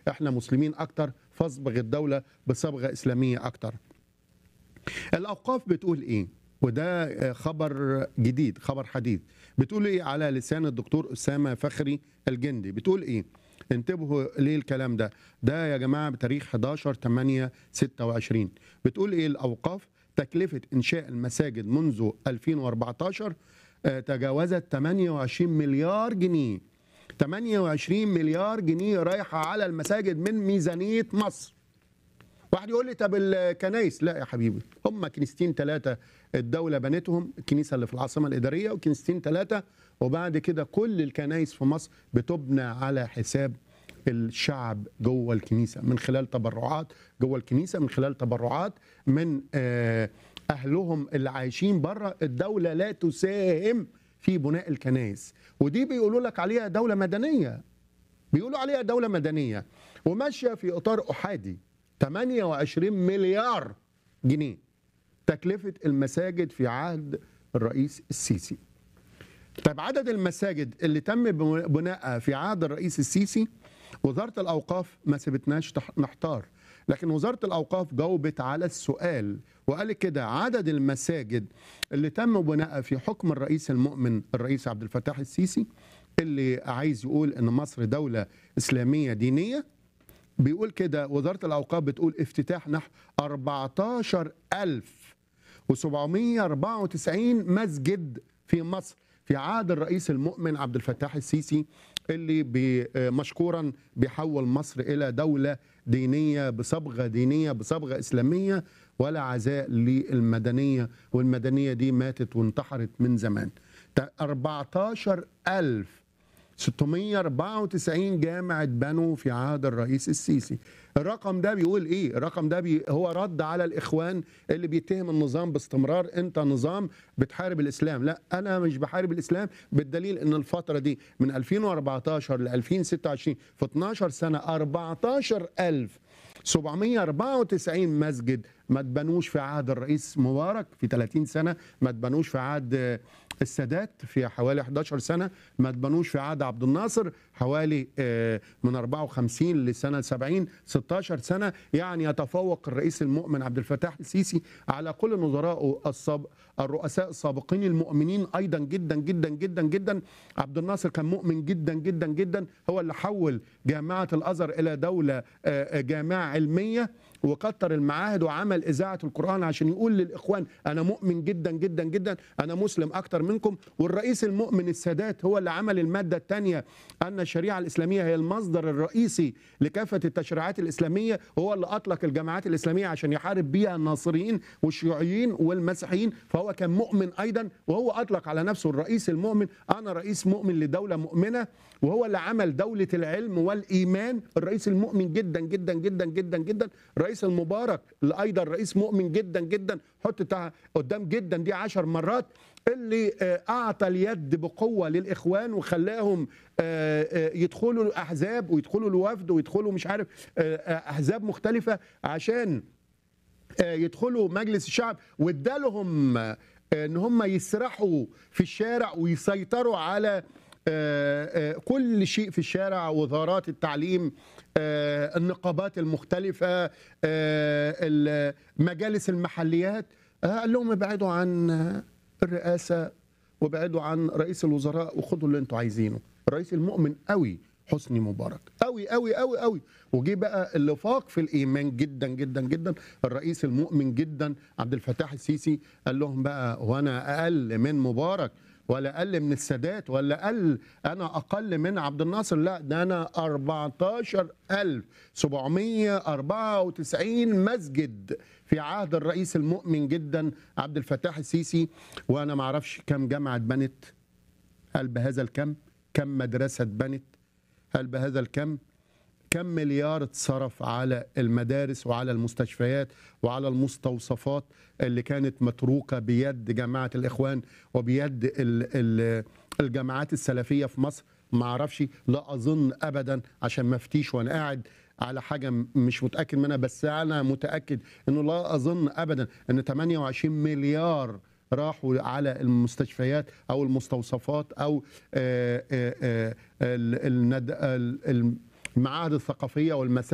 احنا مسلمين اكتر فاصبغ الدوله بصبغه اسلاميه اكتر الاوقاف بتقول ايه وده آه، خبر جديد خبر حديث بتقول ايه على لسان الدكتور اسامه فخري الجندي بتقول ايه انتبهوا ليه الكلام ده ده يا جماعه بتاريخ 11 8 26 بتقول ايه الاوقاف تكلفه انشاء المساجد منذ 2014 آه، تجاوزت 28 مليار جنيه 28 مليار جنيه رايحه على المساجد من ميزانيه مصر واحد يقول لي طب الكنايس لا يا حبيبي هم كنيستين ثلاثه الدوله بنتهم الكنيسه اللي في العاصمه الاداريه وكنيستين ثلاثه وبعد كده كل الكنايس في مصر بتبنى على حساب الشعب جوه الكنيسه من خلال تبرعات جوه الكنيسه من خلال تبرعات من آه، اهلهم اللي عايشين بره الدوله لا تساهم في بناء الكنائس ودي بيقولوا لك عليها دوله مدنيه بيقولوا عليها دوله مدنيه وماشيه في اطار احادي 28 مليار جنيه تكلفه المساجد في عهد الرئيس السيسي طيب عدد المساجد اللي تم بنائها في عهد الرئيس السيسي وزارة الأوقاف ما سبتناش تح- نحتار لكن وزارة الأوقاف جاوبت على السؤال وقالت كده عدد المساجد اللي تم بنائها في حكم الرئيس المؤمن الرئيس عبد الفتاح السيسي اللي عايز يقول ان مصر دولة إسلامية دينية بيقول كده وزارة الأوقاف بتقول افتتاح نحو 14000 و794 مسجد في مصر في عهد الرئيس المؤمن عبد الفتاح السيسي اللي بي مشكورا بيحول مصر الى دوله دينيه بصبغه دينيه بصبغه اسلاميه ولا عزاء للمدنيه والمدنيه دي ماتت وانتحرت من زمان 14000 694 جامع اتبنوا في عهد الرئيس السيسي الرقم ده بيقول ايه الرقم ده بي هو رد على الاخوان اللي بيتهم النظام باستمرار انت نظام بتحارب الاسلام لا انا مش بحارب الاسلام بالدليل ان الفتره دي من 2014 ل 2026 في 12 سنه 14000 794 مسجد ما اتبنوش في عهد الرئيس مبارك في 30 سنه ما اتبنوش في عهد السادات في حوالي 11 سنه ما اتبنوش في عهد عبد الناصر حوالي آه، من 54 لسنه 70 16 سنه يعني يتفوق الرئيس المؤمن عبد الفتاح السيسي على كل نظرائه الساب الرؤساء السابقين المؤمنين ايضا جدا جدا جدا جدا عبد الناصر كان مؤمن جدا جدا جدا هو اللي حول جامعه الازهر الى دوله آه، آه، جامعه علميه وكتر المعاهد وعمل اذاعه القران عشان يقول للاخوان انا مؤمن جدا جدا جدا انا مسلم اكتر منكم والرئيس المؤمن السادات هو اللي عمل الماده الثانيه ان الشريعه الاسلاميه هي المصدر الرئيسي لكافه التشريعات الاسلاميه وهو اللي اطلق الجماعات الاسلاميه عشان يحارب بيها الناصريين والشيوعيين والمسيحيين فهو كان مؤمن ايضا وهو اطلق على نفسه الرئيس المؤمن انا رئيس مؤمن لدوله مؤمنه وهو اللي عمل دوله العلم والايمان الرئيس المؤمن جدا جدا جدا جدا جدا الرئيس المبارك اللي ايضا رئيس مؤمن جدا جدا حط تع- قدام جدا دي عشر مرات اللي آه، اعطى اليد بقوه للاخوان وخلاهم آه، آه، يدخلوا الاحزاب ويدخلوا الوفد ويدخلوا مش عارف آه، آه، احزاب مختلفه عشان آه، يدخلوا مجلس الشعب وادالهم آه، ان هم يسرحوا في الشارع ويسيطروا على آه، آه، كل شيء في الشارع وزارات التعليم آه، النقابات المختلفة آه، ال- مجالس المحليات آه، قال لهم ابعدوا عن آه، الرئاسة وابعدوا عن رئيس الوزراء وخدوا اللي انتوا عايزينه الرئيس المؤمن قوي حسني مبارك قوي قوي قوي قوي وجي بقى اللي فاق في الايمان جدا جدا جدا الرئيس المؤمن جدا عبد الفتاح السيسي قال لهم بقى هو انا اقل من مبارك ولا اقل من السادات ولا اقل انا اقل من عبد الناصر لا ده انا 14794 مسجد في عهد الرئيس المؤمن جدا عبد الفتاح السيسي وانا ما اعرفش كم جامعه اتبنت هل بهذا الكم كم مدرسه اتبنت هل بهذا الكم كم مليار اتصرف على المدارس وعلى المستشفيات وعلى المستوصفات اللي كانت متروكة بيد جماعة الإخوان وبيد ال ال الجماعات السلفية في مصر ما اعرفش لا أظن أبدا عشان ما افتيش وأنا قاعد على حاجة م- مش متأكد منها بس أنا متأكد أنه لا أظن أبدا أن 28 مليار راحوا على المستشفيات او المستوصفات او آه، آه، آه، ال- الند- ال- ال- المعاهد الثقافيه والمساجد